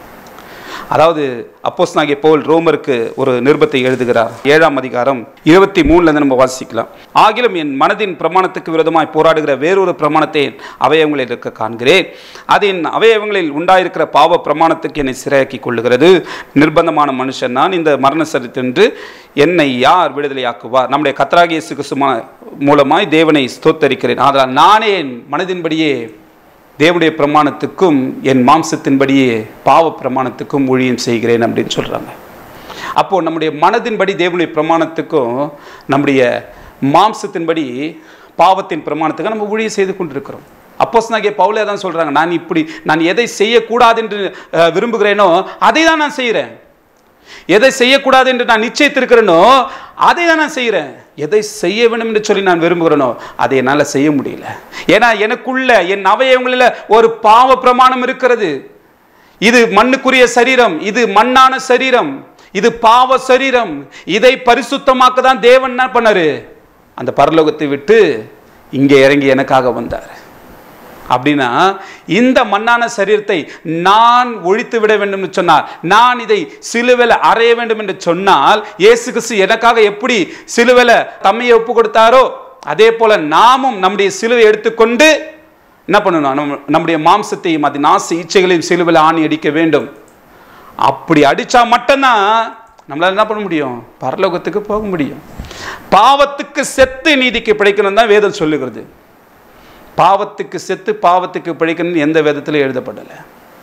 அதாவது அப்போஸ் நாகிய பவுல் ரோமருக்கு ஒரு நிருபத்தை எழுதுகிறார் ஏழாம் அதிகாரம் இருபத்தி மூணுலேருந்து நம்ம வாசிக்கலாம் ஆகிலும் என் மனதின் பிரமாணத்துக்கு விரோதமாய் போராடுகிற வேறொரு பிரமாணத்தை அவயவங்களில் இருக்க காண்கிறேன் அதன் அவயவங்களில் உண்டாயிருக்கிற பாவ பிரமாணத்துக்கு என்னை சிறையாக்கி கொள்ளுகிறது நிர்பந்தமான மனுஷன் நான் இந்த மரண சரித்தென்று என்னை யார் விடுதலையாக்குவார் நம்முடைய கத்ராகிய கிறிஸ்து மூலமாய் தேவனை ஸ்தோத்தரிக்கிறேன் அதனால் நானே என் மனதின்படியே தேவனுடைய பிரமாணத்துக்கும் என் மாம்சத்தின்படியே பாவ பிரமாணத்துக்கும் ஊழியம் செய்கிறேன் அப்படின்னு சொல்கிறாங்க அப்போது நம்முடைய மனதின்படி தேவனுடைய பிரமாணத்துக்கும் நம்முடைய மாம்சத்தின்படி பாவத்தின் பிரமாணத்துக்கும் நம்ம ஊழியம் செய்து கொண்டிருக்கிறோம் அப்போஸ் நாகிய பவுலே தான் சொல்கிறாங்க நான் இப்படி நான் எதை செய்யக்கூடாது என்று அஹ், விரும்புகிறேனோ அதை தான் நான் செய்கிறேன் எதை செய்யக்கூடாது என்று நான் நிச்சயித்திருக்கிறேனோ அதை தான் நான் செய்கிறேன் எதை செய்ய வேண்டும் என்று சொல்லி நான் விரும்புகிறேனோ அதை என்னால் செய்ய முடியல ஏன்னா எனக்குள்ள என் அவயவங்களில் ஒரு பாவ பிரமாணம் இருக்கிறது இது மண்ணுக்குரிய சரீரம் இது மண்ணான சரீரம் இது பாவ சரீரம் இதை பரிசுத்தமாக்க தான் தேவன் என்ன பண்ணாரு அந்த பரலோகத்தை விட்டு இங்கே இறங்கி எனக்காக வந்தார் அப்படின்னா இந்த மண்ணான சரீரத்தை நான் ஒழித்து விட வேண்டும் என்று சொன்னார் நான் இதை சிலுவையில் அறைய வேண்டும் என்று சொன்னால் இயேசு கிறிஸ்து எனக்காக எப்படி சிலுவையில் தம்மையை ஒப்பு கொடுத்தாரோ அதே போல நாமும் நம்முடைய சிலுவை எடுத்துக்கொண்டு என்ன பண்ணணும் நம்ம நம்முடைய மாம்சத்தையும் அதன் ஆசை இச்சைகளையும் சிலுவையில் ஆணி அடிக்க வேண்டும் அப்படி அடிச்சா மட்டும்தான் நம்மளால என்ன பண்ண முடியும் பரலோகத்துக்கு போக முடியும் பாவத்துக்கு செத்து நீதிக்கு பிழைக்கணும் தான் வேதம் சொல்லுகிறது பாவத்துக்கு செத்து பாவத்துக்கு பிழைக்கணும்னு எந்த வேதத்திலும் எழுதப்படலை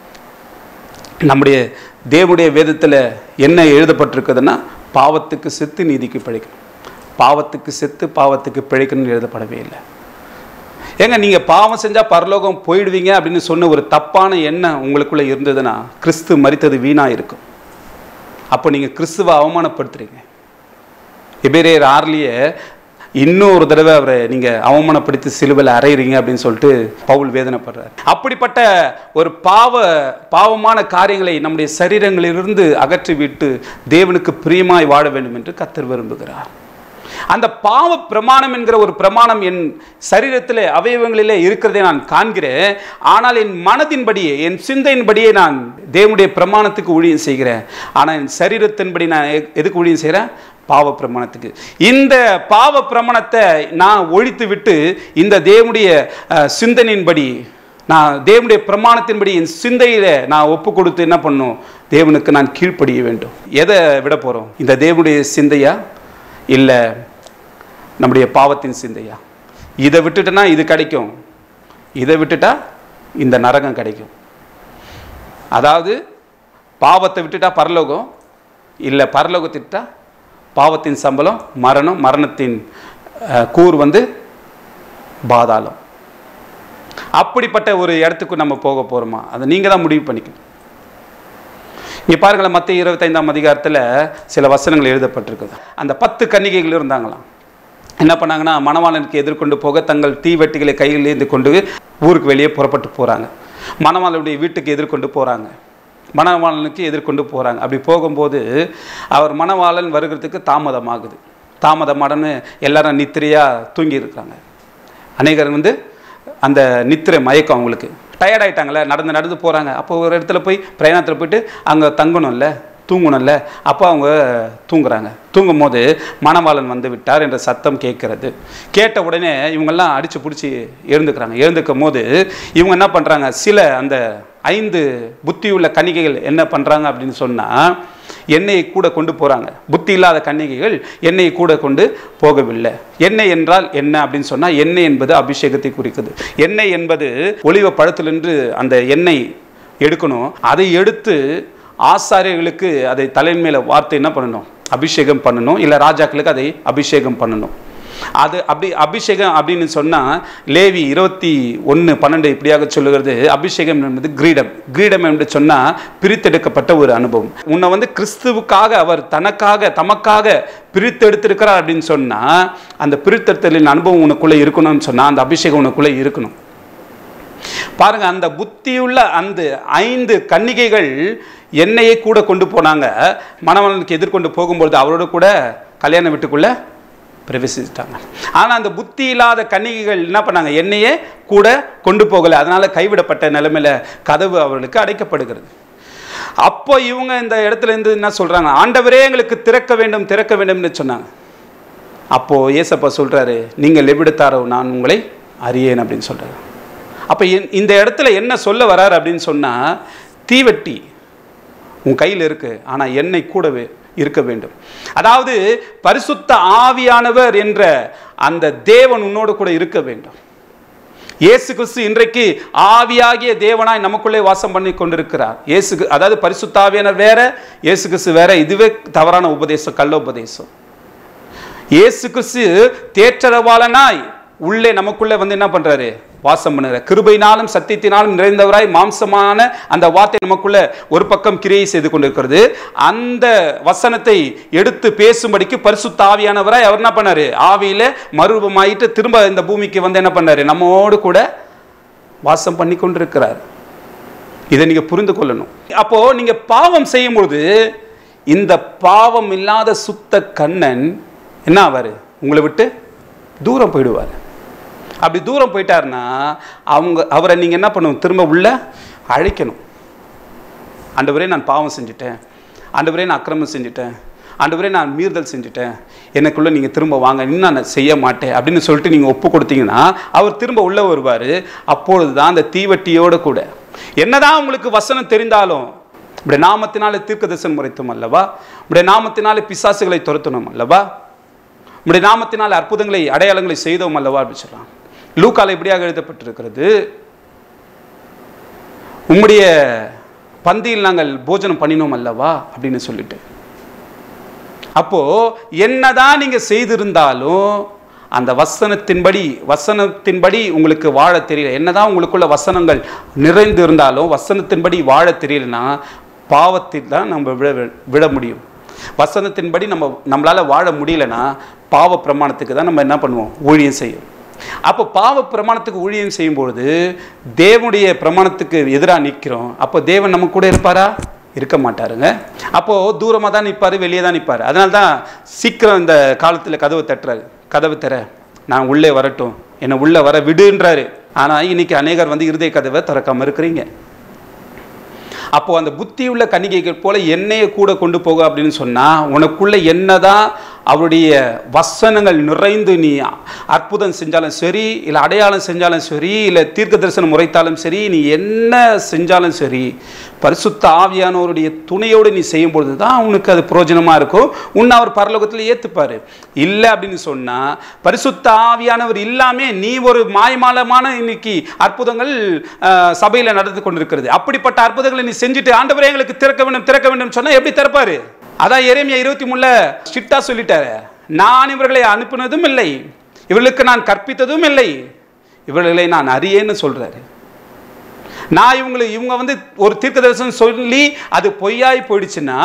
நம்முடைய தேவனுடைய வேதத்தில் என்ன எழுதப்பட்டிருக்குதுன்னா பாவத்துக்கு செத்து நீதிக்கு பிழைக்கணும் பாவத்துக்கு செத்து பாவத்துக்கு பிழைக்கணும்னு எழுதப்படவே இல்லை ஏங்க நீங்கள் பாவம் செஞ்சால் பரலோகம் போயிடுவீங்க அப்படின்னு சொன்ன ஒரு தப்பான எண்ணம் உங்களுக்குள்ளே இருந்ததுன்னா கிறிஸ்து மரித்தது வீணாக இருக்கும் அப்போ நீங்கள் கிறிஸ்துவை அவமானப்படுத்துறீங்க எபிரேயர் ஆர்லியே இன்னொரு தடவை அவரை நீங்கள் அவமானப்படுத்தி சிலுவையில் அறையிறீங்க அப்படின்னு சொல்லிட்டு பவுல் வேதனைப்படுறார் அப்படிப்பட்ட ஒரு பாவ பாவமான காரியங்களை நம்முடைய சரீரங்களிலிருந்து அகற்றி விட்டு தேவனுக்கு பிரியமாய் வாழ வேண்டும் என்று கத்தர் விரும்புகிறார் அந்த பாவ பிரமாணம் என்கிற ஒரு பிரமாணம் என் சரீரத்திலே அவயவங்களிலே இருக்கிறதை நான் காண்கிறேன் ஆனால் என் மனதின்படியே என் சிந்தையின்படியே நான் தேவனுடைய பிரமாணத்துக்கு ஊழியம் செய்கிறேன் ஆனால் என் சரீரத்தின்படி நான் எ- எதுக்கு ஊழியம் செய்கிறேன் பாவ பிரமாணத்துக்கு இந்த பாவ பிரமாணத்தை நான் ஒழித்து விட்டு இந்த தேவனுடைய அஹ், சிந்தனையின்படி நான் தேவனுடைய பிரமாணத்தின்படி என் சிந்தையில நான் ஒப்பு கொடுத்து என்ன பண்ணும் தேவனுக்கு நான் கீழ்ப்படிய வேண்டும் எதை விட போறோம் இந்த தேவனுடைய சிந்தையா இல்லை நம்முடைய பாவத்தின் சிந்தையா இதை விட்டுட்டேன்னா இது கிடைக்கும் இதை விட்டுட்டா இந்த நரகம் கிடைக்கும் அதாவது பாவத்தை விட்டுட்டா பரலோகம் இல்லை பரலோகத்தை விட்டா பாவத்தின் சம்பளம் மரணம் மரணத்தின் அஹ், கூர் வந்து பாதாளம் அப்படிப்பட்ட ஒரு இடத்துக்கு நம்ம போக போகிறோமா அதை நீங்கள் தான் முடிவு பண்ணிக்கணும் இங்கே பாருங்களேன் மற்ற இருபத்தைந்தாம் அதிகாரத்தில் சில வசனங்கள் எழுதப்பட்டிருக்குது அந்த பத்து கன்னிகைகள் இருந்தாங்களாம் என்ன பண்ணாங்கன்னா மணவாளனுக்கு எதிர்கொண்டு போக தங்கள் தீவெட்டிகளை கையில் ஏந்தி கொண்டு ஊருக்கு வெளியே புறப்பட்டு போகிறாங்க மணவாளனுடைய வீட்டுக்கு எதிர்கொண்டு போகிறாங்க மணவாளனுக்கு எதிர்கொண்டு போகிறாங்க அப்படி போகும்போது அவர் மணவாளன் வருகிறதுக்கு தாமதமாகுது தாமதமாடன்னு எல்லாரும் நித்திரையாக தூங்கி இருக்காங்க அநேகர் வந்து அந்த நித்திரை மயக்கம் அவங்களுக்கு டயர்ட் ஆயிட்டாங்கல்ல நடந்து நடந்து போகிறாங்க அப்போ ஒரு இடத்துல போய் பிரயாணத்தில் போயிட்டு அங்கே தங்கணும்ல தூங்கணும்ல அப்போ அவங்க தூங்குறாங்க தூங்கும் போது மணவாளன் வந்து விட்டார் என்ற சத்தம் கேட்கறது கேட்ட உடனே இவங்கெல்லாம் அடித்து பிடிச்சி எழுந்துக்கிறாங்க எழுந்துக்கும் போது இவங்க என்ன பண்ணுறாங்க சில அந்த ஐந்து புத்தியுள்ள கன்னிகைகள் என்ன பண்ணுறாங்க அப்படின்னு சொன்னால் எண்ணெயை கூட கொண்டு போகிறாங்க புத்தி இல்லாத கன்னிகைகள் எண்ணெயை கூட கொண்டு போகவில்லை எண்ணெய் என்றால் என்ன அப்படின்னு சொன்னால் எண்ணெய் என்பது அபிஷேகத்தை குறிக்குது எண்ணெய் என்பது ஒளிவ பழத்திலிருந்து அந்த எண்ணெய் எடுக்கணும் அதை எடுத்து ஆசாரியர்களுக்கு அதை தலையின் மேல வார்த்தை என்ன பண்ணணும் அபிஷேகம் பண்ணணும் இல்லை ராஜாக்களுக்கு அதை அபிஷேகம் பண்ணணும் அது அப்படி அபிஷேகம் அப்படின்னு சொன்னால் லேவி இருபத்தி ஒன்று பன்னெண்டு இப்படியாக சொல்லுகிறது அபிஷேகம் என்பது கிரீடம் கிரீடம் என்று சொன்னால் பிரித்தெடுக்கப்பட்ட ஒரு அனுபவம் உன்னை வந்து கிறிஸ்துவுக்காக அவர் தனக்காக தமக்காக பிரித்தெடுத்திருக்கிறார் அப்படின்னு சொன்னால் அந்த பிரித்தெடுத்தலின் அனுபவம் உனக்குள்ளே இருக்கணும்னு சொன்னால் அந்த அபிஷேகம் உனக்குள்ளே இருக்கணும் பாருங்க அந்த புத்தியுள்ள அந்த ஐந்து கன்னிகைகள் எண்ணெயை கூட கொண்டு போனாங்க மணவனுக்கு எதிர்கொண்டு போகும்பொழுது அவரோட கூட கல்யாண வீட்டுக்குள்ள பிரவேசிச்சிட்டாங்க ஆனால் அந்த புத்தி இல்லாத கன்னிகைகள் என்ன பண்ணாங்க எண்ணெயே கூட கொண்டு போகலை அதனால கைவிடப்பட்ட நிலைமையில கதவு அவர்களுக்கு அடைக்கப்படுகிறது அப்போ இவங்க இந்த இடத்துல இருந்து என்ன சொல்றாங்க ஆண்டவரே எங்களுக்கு திறக்க வேண்டும் திறக்க வேண்டும்னு சொன்னாங்க அப்போ ஏசப்பா சொல்றாரு நீங்கள் எவ்விடத்தாரோ நான் உங்களை அறியேன் அப்படின்னு சொல்றாரு அப்போ இந்த- இந்த இடத்துல என்ன சொல்ல வரார் அப்படின்னு சொன்னா தீவெட்டி உன் கையில் இருக்கு ஆனா எண்ணெய் கூடவே இருக்க வேண்டும் அதாவது பரிசுத்த ஆவியானவர் என்ற அந்த தேவன் உன்னோடு கூட இருக்க வேண்டும் இயேசு கிறிஸ்து இன்றைக்கு ஆவியாகிய தேவனாய் நமக்குள்ளே வாசம் பண்ணி கொண்டிருக்கிறார் இயேசு கி- அதாவது பரிசுத்த ஆவியானவர் வேற இயேசு கிறிஸ்து வேற இதுவே தவறான உபதேசம் கள்ள உபதேசம் இயேசு கிறிஸ்து தேற்றரவாளனாய் உள்ளே நமக்குள்ளே வந்து என்ன பண்றாரு வாசம் பண்ணுறார் கிருபையினாலும் சத்தியத்தினாலும் நிறைந்தவராய் மாம்சமான அந்த வார்த்தை நமக்குள்ள ஒரு பக்கம் கிரியை செய்து கொண்டிருக்கிறது அந்த வசனத்தை எடுத்து பேசும்படிக்கு பரிசுத்த ஆவியானவராய் அவர் என்ன பண்ணாரு ஆவியில மறுரூபமாயிட்டு திரும்ப இந்த பூமிக்கு வந்து என்ன பண்ணாரு நம்மோடு கூட வாசம் பண்ணி கொண்டிருக்கிறார் இதை நீங்க புரிந்து கொள்ளணும் அப்போ நீங்க பாவம் செய்யும் பொழுது இந்த பாவம் இல்லாத சுத்த கண்ணன் என்ன ஆவாரு உங்களை விட்டு தூரம் போயிடுவார் அப்படி தூரம் போயிட்டாருன்னா அவங்க அவரை நீங்க என்ன பண்ணணும் திரும்ப உள்ள அழைக்கணும் ஆண்டவரே நான் பாவம் செஞ்சுட்டேன் ஆண்டவரே நான் அக்கிரமம் செஞ்சுட்டேன் ஆண்டவரே நான் மீறுதல் செஞ்சுட்டேன் எனக்குள்ள நீங்கள் திரும்ப வாங்க இன்னும் நான் செய்ய மாட்டேன் அப்படின்னு சொல்லிட்டு நீங்கள் ஒப்பு கொடுத்தீங்கன்னா அவர் திரும்ப உள்ள வருவார் அப்பொழுது தான் அந்த தீவட்டியோடு கூட என்னதான் உங்களுக்கு வசனம் தெரிந்தாலும் இப்படி நாமத்தினாலே தீர்க்க தரிசனம் முறைத்தோம் அல்லவா இப்படி நாமத்தினாலே பிசாசுகளை துரத்தணும் அல்லவா இப்படி நாமத்தினாலே அற்புதங்களை அடையாளங்களை செய்தோம் அல்லவா அப்படின்னு சொல்லலாம் லூக்கால இப்படியாக எழுதப்பட்டிருக்கிறது உம்முடைய பந்தியில் நாங்கள் போஜனம் பண்ணினோம் அல்லவா அப்படின்னு சொல்லிட்டு அப்போ என்னதான் நீங்க செய்திருந்தாலும் அந்த வசனத்தின்படி வசனத்தின்படி உங்களுக்கு வாழ தெரியல என்னதான் உங்களுக்குள்ள வசனங்கள் நிறைந்து இருந்தாலும் வசனத்தின்படி வாழ தெரியலனா பாவத்தில் தான் நம்ம விட விட முடியும் வசனத்தின்படி நம்ம நம்மளால வாழ முடியலனா பாவ பிரமாணத்துக்கு தான் நம்ம என்ன பண்ணுவோம் ஊழியம் செய்யும் அப்போ பாவ பிரமாணத்துக்கு ஊழியம் செய்யும்பொழுது தேவனுடைய பிரமாணத்துக்கு எதிராக நிற்கிறோம் அப்போ தேவன் நம்ம கூட இருப்பாரா இருக்க மாட்டாருங்க அப்போ தூரமாக தான் நிற்பாரு வெளியே தான் நிற்பாரு அதனால தான் சீக்கிரம் இந்த காலத்தில் கதவு தட்டுறாரு கதவு தர நான் உள்ளே வரட்டும் என்னை உள்ளே வர விடுன்றாரு ஆனால் இன்னைக்கு அநேகர் வந்து இருதய கதவை திறக்காம இருக்கிறீங்க அப்போ அந்த புத்தியுள்ள கன்னிகைகள் போல எண்ணெயை கூட கொண்டு போக அப்படின்னு சொன்னா உனக்குள்ள என்னதான் அவருடைய வசனங்கள் நிறைந்து நீ அற்புதம் செஞ்சாலும் சரி இல்லை அடையாளம் செஞ்சாலும் சரி இல்லை தீர்க்க தரிசனம் உரைத்தாலும் சரி நீ என்ன செஞ்சாலும் சரி பரிசுத்த ஆவியானவருடைய துணையோடு நீ செய்யும் பொழுது தான் உனக்கு அது பிரயோஜனமாக இருக்கும் உன்னை அவர் பரலோகத்தில் ஏற்றுப்பார் இல்லை அப்படின்னு சொன்னால் பரிசுத்த ஆவியானவர் இல்லாமல் நீ ஒரு மாயமாலமான இன்னைக்கு அற்புதங்கள் சபையில் நடந்து கொண்டிருக்கிறது அப்படிப்பட்ட அற்புதங்களை நீ செஞ்சுட்டு ஆண்டவரே எங்களுக்கு திறக்க வேண்டும் திறக்க வேண்டும் சொன்னால் எப்படி திறப்பாரு அதான் எரேமியா இருபத்தி மூணுல ஸ்ட்ரிக்டா சொல்லிட்டாரு நான் இவர்களை அனுப்பினதும் இல்லை இவர்களுக்கு நான் கற்பித்ததும் இல்லை இவர்களை நான் அறியேன்னு சொல்றாரு நான் இவங்களை இவங்க வந்து ஒரு தீர்க்க தரிசனம் சொல்லி அது பொய்யாய் போயிடுச்சுன்னா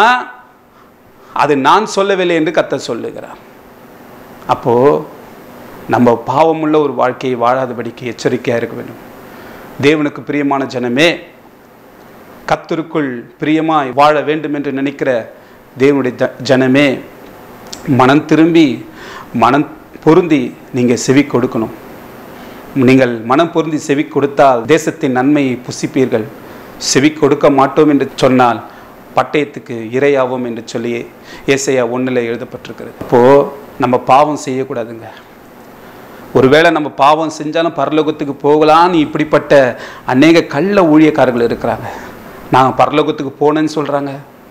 அது நான் சொல்லவில்லை என்று கத்த சொல்லுகிறார் அப்போ நம்ம பாவமுள்ள ஒரு வாழ்க்கையை வாழாதபடிக்கு எச்சரிக்கையாக இருக்க வேண்டும் தேவனுக்கு பிரியமான ஜனமே கத்தருக்குள் பிரியமாய் வாழ வேண்டும் என்று நினைக்கிற தேவனுடைய ஜ- ஜனமே மனம் திரும்பி மனம் பொருந்தி நீங்கள் செவி கொடுக்கணும் நீங்கள் மனம் பொருந்தி செவி கொடுத்தால் தேசத்தின் நன்மையை புசிப்பீர்கள் செவி கொடுக்க மாட்டோம் என்று சொன்னால் பட்டயத்துக்கு இரையாவோம் என்று சொல்லி ஏசையா ஒன்றில் எழுதப்பட்டிருக்கிறது அப்போது நம்ம பாவம் செய்யக்கூடாதுங்க ஒருவேளை நம்ம பாவம் செஞ்சாலும் பரலோகத்துக்கு போகலான்னு இப்படிப்பட்ட அநேக கள்ள ஊழியக்காரர்கள் இருக்கிறாங்க நான் பரலோகத்துக்கு போனேன்னு சொல்கிறாங்க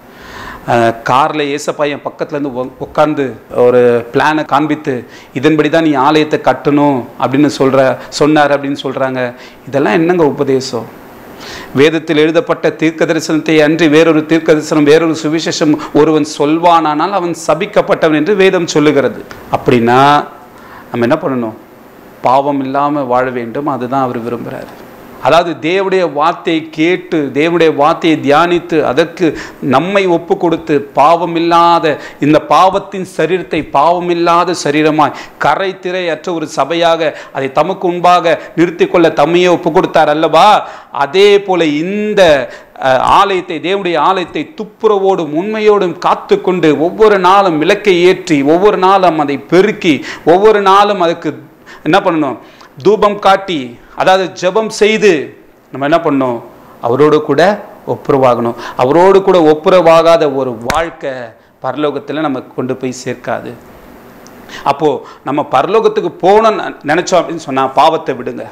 காரில் ஏசப்பா என் பக்கத்துலேருந்து உட்காந்து ஒரு பிளானை காண்பித்து இதன்படி தான் நீ ஆலயத்தை கட்டணும் அப்படின்னு சொல்கிற சொன்னார் அப்படின்னு சொல்கிறாங்க இதெல்லாம் என்னங்க உபதேசம் வேதத்தில் எழுதப்பட்ட தீர்க்க தரிசனத்தை அன்றி வேறொரு தீர்க்க தரிசனம் வேறொரு சுவிசேஷம் ஒருவன் சொல்வானானால் அவன் சபிக்கப்பட்டவன் என்று வேதம் சொல்லுகிறது அப்படின்னா நம்ம என்ன பண்ணணும் பாவம் இல்லாமல் வாழ வேண்டும் அதுதான் அவர் விரும்புகிறார் அதாவது தேவனுடைய வார்த்தையை கேட்டு தேவனுடைய வார்த்தையை தியானித்து அதற்கு நம்மை ஒப்பு கொடுத்து பாவமில்லாத இந்த பாவத்தின் சரீரத்தை பாவமில்லாத சரீரமாய் கரை திரை அற்ற ஒரு சபையாக அதை தமக்கு முன்பாக நிறுத்தி கொள்ள தம்மையே ஒப்பு கொடுத்தார் அல்லவா அதே போல இந்த அஹ், ஆலயத்தை தேவனுடைய ஆலயத்தை துப்புரவோடும் உண்மையோடும் காத்து கொண்டு ஒவ்வொரு நாளும் விளக்கை ஏற்றி ஒவ்வொரு நாளும் அதை பெருக்கி ஒவ்வொரு நாளும் அதுக்கு என்ன பண்ணணும் தூபம் காட்டி அதாவது ஜெபம் செய்து நம்ம என்ன பண்ணணும் அவரோடு கூட ஒப்புரவாகணும் அவரோடு கூட ஒப்புரவாகாத ஒரு வாழ்க்கை பரலோகத்தில் நம்ம கொண்டு போய் சேர்க்காது அப்போது நம்ம பரலோகத்துக்கு போகணும்னு நினச்சோம் அப்படின்னு சொன்னால் பாவத்தை விடுங்க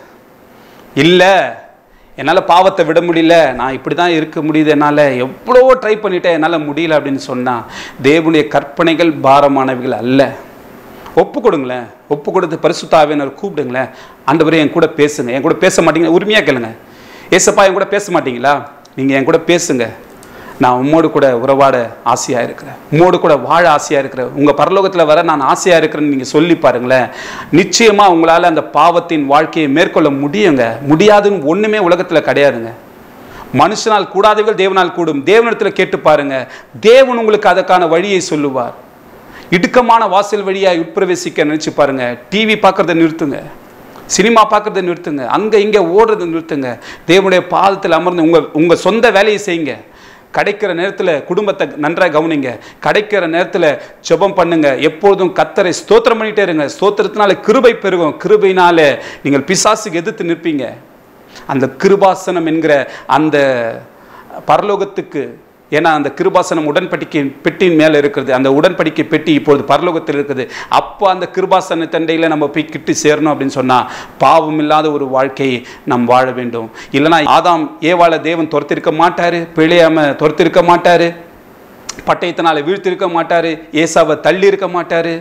இல்லை என்னால் பாவத்தை விட முடியல நான் இப்படி தான் இருக்க முடியுது என்னால் எவ்வளவோ ட்ரை பண்ணிட்டேன் என்னால் முடியல அப்படின்னு சொன்னால் தேவனுடைய கற்பனைகள் பாரமானவைகள் அல்ல ஒப்பு கொடுங்களேன் ஒப்பு கொடுத்து பரிசுத்தாவினர் கூப்பிடுங்களேன் ஆண்டவரே என் கூட பேசுங்க என் கூட பேச மாட்டீங்க உரிமையாக கேளுங்க ஏசப்பா என் கூட பேச மாட்டீங்களா நீங்கள் என் கூட பேசுங்க நான் உம்மோடு கூட உறவாட ஆசையாக இருக்கிறேன் உம்மோடு கூட வாழ ஆசையாக இருக்கிறேன் உங்கள் பரலோகத்தில் வர நான் ஆசையாக இருக்கிறேன்னு நீங்கள் சொல்லி பாருங்களேன் நிச்சயமாக உங்களால் அந்த பாவத்தின் வாழ்க்கையை மேற்கொள்ள முடியுங்க முடியாதுன்னு ஒன்றுமே உலகத்தில் கிடையாதுங்க மனுஷனால் கூடாதவர்கள் தேவனால் கூடும் தேவனிடத்தில் கேட்டு பாருங்க தேவன் உங்களுக்கு அதற்கான வழியை சொல்லுவார் இடுக்கமான வாசல் வழியாக உட்பிரவேசிக்க நினைச்சு பாருங்க டிவி பார்க்கறத நிறுத்துங்க சினிமா பார்க்கறத நிறுத்துங்க அங்கே இங்கே ஓடுறதை நிறுத்துங்க தேவனுடைய பாதத்தில் அமர்ந்து உங்கள் உங்கள் சொந்த வேலையை செய்யுங்க கிடைக்கிற நேரத்தில் குடும்பத்தை நன்றாக கவனிங்க கிடைக்கிற நேரத்தில் ஜெபம் பண்ணுங்க எப்பொழுதும் கத்தரை ஸ்தோத்திரம் பண்ணிட்டே இருங்க ஸ்தோத்திரத்தினால கிருபை பெருகும் கிருபையினால நீங்கள் பிசாசுக்கு எதிர்த்து நிற்பீங்க அந்த கிருபாசனம் என்கிற அந்த பரலோகத்துக்கு ஏன்னா அந்த கிருபாசனம் உடன்படிக்கை பெட்டியின் மேலே இருக்கிறது அந்த உடன்படிக்கை பெட்டி இப்பொழுது பரலோகத்தில் இருக்குது அப்போ அந்த கிருபாசன தண்டையில் நம்ம போய் கிட்டு சேரணும் அப்படின்னு சொன்னால் பாவம் இல்லாத ஒரு வாழ்க்கையை நாம் வாழ வேண்டும் இல்லைனா ஆதாம் ஏவாள தேவன் துரத்திருக்க மாட்டார் பிழையாம துரத்திருக்க மாட்டார் பட்டயத்தினால வீழ்த்திருக்க மாட்டார் ஏசாவை தள்ளி இருக்க மாட்டார்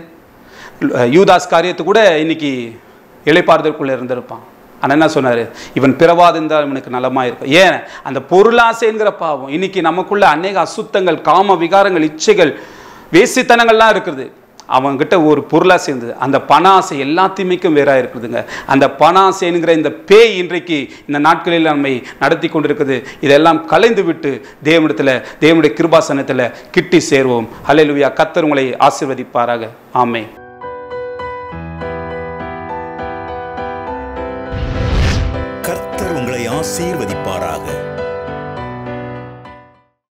யூதாஸ் காரியத்து கூட இன்னைக்கு இளைப்பாறுதலுக்குள்ளே இருந்திருப்பான் ஆனால் என்ன சொன்னார் இவன் பிறவாதிருந்தால் இவனுக்கு நலமாக இருக்கும் ஏன் அந்த பொருளாசைங்கிற பாவம் இன்னைக்கு நமக்குள்ள அநேக அசுத்தங்கள் காம விகாரங்கள் இச்சைகள் வேசித்தனங்கள்லாம் இருக்குது அவன்கிட்ட ஒரு பொருளாசை இருந்தது அந்த பண ஆசை எல்லாத்தையுமேக்கும் வேறாக இருக்குதுங்க அந்த பண ஆசைங்கிற இந்த பேய் இன்றைக்கு இந்த நாட்களில் நம்மை நடத்தி கொண்டிருக்குது இதெல்லாம் கலைந்து விட்டு தேவனிடத்தில் தேவனுடைய கிருபாசனத்தில் கிட்டி சேர்வோம் ஹalleluya கத்தர் உங்களை ஆசீர்வதிப்பாராக ஆமே கர்த்தர் உங்களை ஆசீர்வதிப்பாராக